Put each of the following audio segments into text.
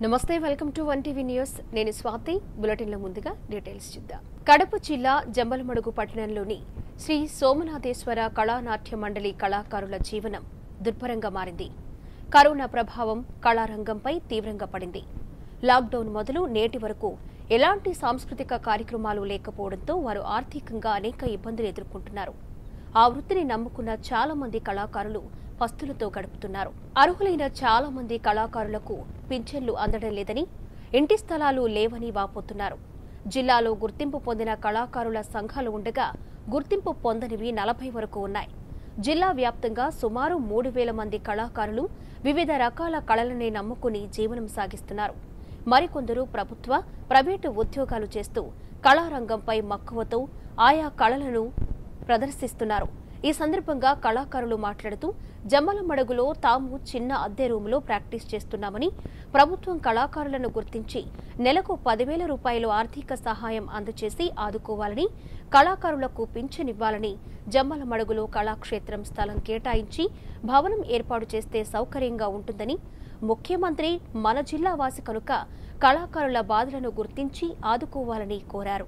నమస్తే welcome to one TV news నేను స్వాతి బులెటిన్ల ముందుగా డీటెయిల్స్ చూద్దాం కడప జిల్లా జంబలమడుగు పట్టణంలోని శ్రీ సోమనాథేశ్వర కళానాట్య మండలి కళాకారుల జీవనం దుర్భరంగా మారింది కరోనా ప్రభావం కళారంగంపై తీవ్రంగా పడింది లాక్డౌన్ మొదలు నేటి వరకు ఎలాంటి సాంస్కృతిక కార్యక్రమాలు లేకపోవడంతో వారు ఆర్థికంగా అనేక ఇబ్బందులు ఎదుర్కొంటున్నారు ఆ వృత్తిని నమ్ముకున్న చాలా మంది కళాకారులు పస్తులతో గడుపుతున్నారు అర్హులైన చాలా మంది కళాకారులకు పింఛన్లు అందడం లేదని ఇంటి స్థలాలు లేవని వాపోతున్నారు జిల్లాలో గుర్తింపు పొందిన కళాకారుల సంఘాలు ఉండగా గుర్తింపు పొందనివి నలభై వరకు ఉన్నాయి జిల్లా వ్యాప్తంగా సుమారు మూడు వేల మంది కళాకారులు వివిధ రకాల కళలనే నమ్ముకుని జీవనం సాగిస్తున్నారు మరికొందరు ప్రభుత్వ ప్రైవేటు ఉద్యోగాలు చేస్తూ కళారంగంపై మక్కువతో ఆయా కళలను ప్రదర్శిస్తున్నారు ఈ సందర్భంగా కళాకారులు మాట్లాడుతూ జమ్మలమడుగులో తాము చిన్న అద్దె రూములో ప్రాక్టీస్ చేస్తున్నామని ప్రభుత్వం కళాకారులను గుర్తించి నెలకు పదివేల రూపాయలు ఆర్థిక సహాయం అందజేసి ఆదుకోవాలని కళాకారులకు పింఛనివ్వాలని జమ్మలమడుగులో కళాక్షేత్రం స్థలం కేటాయించి భవనం ఏర్పాటు చేస్తే సౌకర్యంగా ఉంటుందని ముఖ్యమంత్రి మన జిల్లా వాసి కనుక కళాకారుల బాధలను గుర్తించి ఆదుకోవాలని కోరారు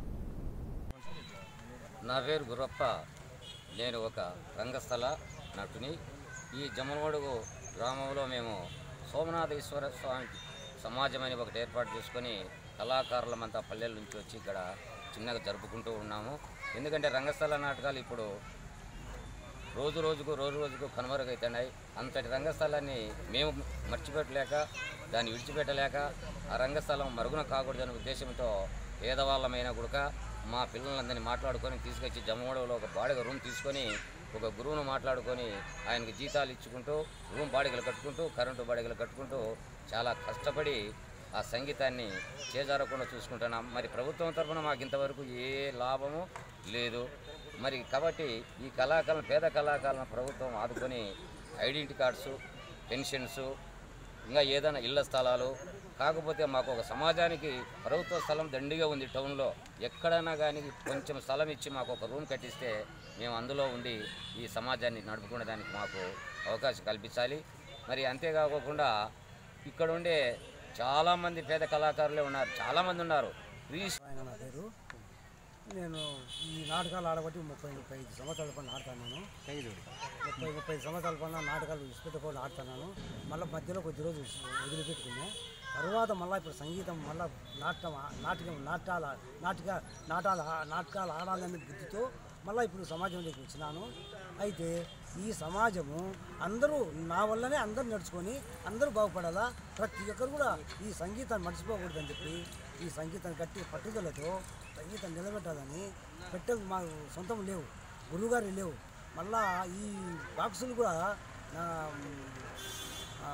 నా పేరు గురప్ప నేను ఒక రంగస్థల నటుని ఈ జమ్మలమడుగు గ్రామంలో మేము సోమనాథేశ్వర స్వామి సమాజం అని ఒకటి ఏర్పాటు చేసుకొని కళాకారులమంతా పల్లెల నుంచి వచ్చి ఇక్కడ చిన్నగా జరుపుకుంటూ ఉన్నాము ఎందుకంటే రంగస్థల నాటకాలు ఇప్పుడు రోజు రోజుకు రోజు రోజుకు కనుమరుగవుతున్నాయి అంతటి రంగస్థలాన్ని మేము మర్చిపెట్టలేక దాన్ని విడిచిపెట్టలేక ఆ రంగస్థలం మరుగున కాకూడదనే ఉద్దేశంతో పేదవాళ్ళమైన గుడక మా పిల్లలందరినీ మాట్లాడుకొని తీసుకొచ్చి జమ్మగూడలో ఒక బాడిగ రూమ్ తీసుకొని ఒక గురువును మాట్లాడుకొని ఆయనకి జీతాలు ఇచ్చుకుంటూ రూమ్ బాడిగలు కట్టుకుంటూ కరెంటు బాడిగలు కట్టుకుంటూ చాలా కష్టపడి ఆ సంగీతాన్ని చేజారకుండా చూసుకుంటున్నాం మరి ప్రభుత్వం తరఫున మాకు ఇంతవరకు ఏ లాభము లేదు మరి కాబట్టి ఈ కళాకారులను పేద కళాకారులను ప్రభుత్వం ఆదుకొని ఐడెంటిటీ కార్డ్స్ పెన్షన్స్ ఇంకా ఏదైనా ఇళ్ల స్థలాలు కాకపోతే మాకు ఒక సమాజానికి ప్రభుత్వ స్థలం దండిగా ఉంది టౌన్లో ఎక్కడైనా కానీ కొంచెం స్థలం ఇచ్చి మాకు ఒక రూమ్ కట్టిస్తే మేము అందులో ఉండి ఈ సమాజాన్ని నడుపుకునే దానికి మాకు అవకాశం కల్పించాలి మరి అంతేకాకుండా ఇక్కడ ఉండే చాలామంది పేద కళాకారులే ఉన్నారు చాలామంది ఉన్నారు ప్లీజ్ ఆయన నా పేరు నేను ఈ నాటకాలు ఆడబట్టి ముప్పై ముప్పై ఐదు సంవత్సరాల పైన ఆడుతున్నాను ముప్పై ముప్పై ఐదు సంవత్సరాల పైన నాటకాలు విడిచిపెట్టుకొని ఆడుతున్నాను మళ్ళీ మధ్యలో కొద్ది రోజు వదిలిపెట్టుకున్నా తర్వాత మళ్ళీ ఇప్పుడు సంగీతం మళ్ళీ నాటకం నాటకం నాటాల నాటక నాటాల నాటకాలు ఆడాలనే బుద్ధితో మళ్ళీ ఇప్పుడు సమాజంలోకి వచ్చినాను అయితే ఈ సమాజము అందరూ నా వల్లనే అందరూ నడుచుకొని అందరూ బాగుపడాలా ప్రతి ఒక్కరు కూడా ఈ సంగీతాన్ని మర్చిపోకూడదని చెప్పి ఈ సంగీతాన్ని కట్టి పట్టుదలతో సంగీతం నిలబెట్టాలని పెట్టెలు మాకు సొంతం లేవు గురువుగారు లేవు మళ్ళా ఈ బాక్సులు కూడా నా ఆ,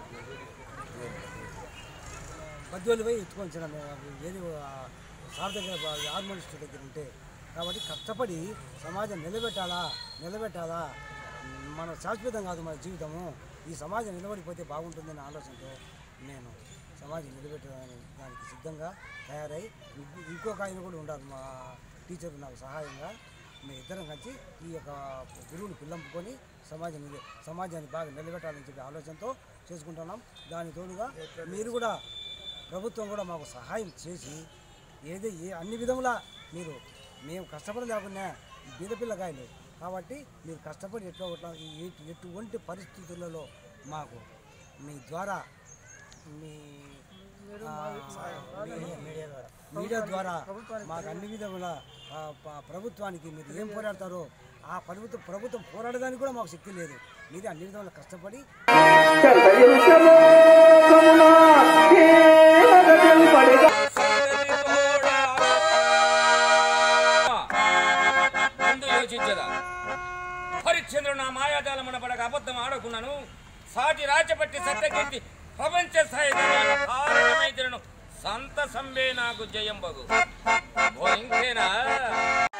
పద్దెలు పోయి ఎత్తుకొని వచ్చిన ఏది సార్ దగ్గర హార్మోనిస్ట్ దగ్గర ఉంటే కాబట్టి కష్టపడి సమాజం నిలబెట్టాలా నిలబెట్టాలా మన శాశ్వతం కాదు మన జీవితము ఈ సమాజం నిలబడిపోతే బాగుంటుందనే ఆలోచనతో నేను సమాజం నిలబెట్టడానికి దానికి సిద్ధంగా తయారై ఇంకో- ఇంకొక ఆయన కూడా ఉన్నారు మా టీచర్ నాకు సహాయంగా మేము ఇద్దరం కలిసి ఈ యొక్క గురువుని పిల్లంపుకొని సమాజం నిల- సమాజాన్ని బాగా నిలబెట్టాలని చెప్పి ఆలోచనతో చేసుకుంటున్నాం దాని తోడుగా మీరు కూడా ప్రభుత్వం కూడా మాకు సహాయం చేసి ఏది ఏ అన్ని విధములా మీరు మేము కష్టపడి లేకుండా బీద పిల్లకాయలు కాబట్టి మీరు కష్టపడి ఎట్లా ఒకట్లా ఈ ఎటు- ఎటువంటి పరిస్థితులలో మాకు మీ ద్వారా మీ ఆ, మీ- మీడియా ద్వారా మాకు అన్ని విధముల ఆ, ప- ప్రభుత్వానికి మీరు ఏం పోరాడతారో ఆ ప్రభుత్వం ప్రభుత్వం పోరాడడానికి కూడా మాకు శక్తి లేదు మీరు అన్ని విధముల కష్టపడి ముందు యోచించదా హరిశ్చంద్రుడు నా మాయాజాలమున పడక అబద్ధం ఆడుకున్నాను సాటి రాజపట్టి సత్యకీర్తి ప్రపంచ స్థాయి కారణమైతను సంత సంబే నాకు జయం బగు ఓ ఇంకేనా